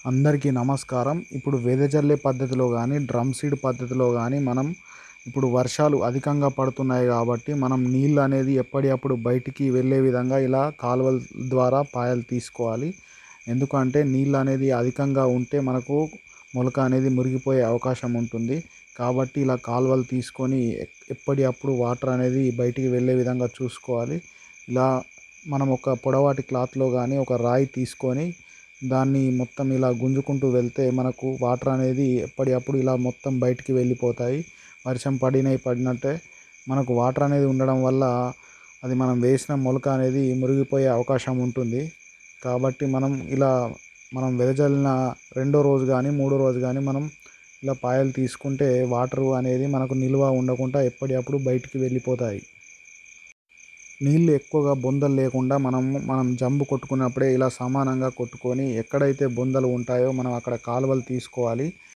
అందరికీ నమస్కారం ఇప్పుడు వెదజల్లే పద్ధతిలో కానీ డ్రమ్ సీడ్ పద్ధతిలో కానీ మనం ఇప్పుడు వర్షాలు అధికంగా పడుతున్నాయి కాబట్టి మనం నీళ్ళు అనేది ఎప్పటికప్పుడు బయటికి వెళ్ళే విధంగా ఇలా కాలువల ద్వారా పాయలు తీసుకోవాలి ఎందుకంటే నీళ్ళు అనేది అధికంగా ఉంటే మనకు మొలక అనేది మురిగిపోయే అవకాశం ఉంటుంది కాబట్టి ఇలా కాలువలు తీసుకొని ఎప్పటికప్పుడు వాటర్ అనేది బయటికి వెళ్ళే విధంగా చూసుకోవాలి ఇలా మనం ఒక పొడవాటి క్లాత్లో కానీ ఒక రాయి తీసుకొని దాన్ని మొత్తం ఇలా గుంజుకుంటూ వెళ్తే మనకు వాటర్ అనేది ఎప్పటికప్పుడు ఇలా మొత్తం బయటికి వెళ్ళిపోతాయి వర్షం పడినవి పడినట్టే మనకు వాటర్ అనేది ఉండడం వల్ల అది మనం వేసిన మొలక అనేది మురిగిపోయే అవకాశం ఉంటుంది కాబట్టి మనం ఇలా మనం వెదజల్లిన రెండో రోజు కానీ మూడో రోజు కానీ మనం ఇలా పాయలు తీసుకుంటే వాటర్ అనేది మనకు నిల్వ ఉండకుండా ఎప్పటికప్పుడు బయటికి వెళ్ళిపోతాయి నీళ్ళు ఎక్కువగా బొందలు లేకుండా మనం మనం జంబు కొట్టుకున్నప్పుడే ఇలా సమానంగా కొట్టుకొని ఎక్కడైతే బొందలు ఉంటాయో మనం అక్కడ కాలువలు తీసుకోవాలి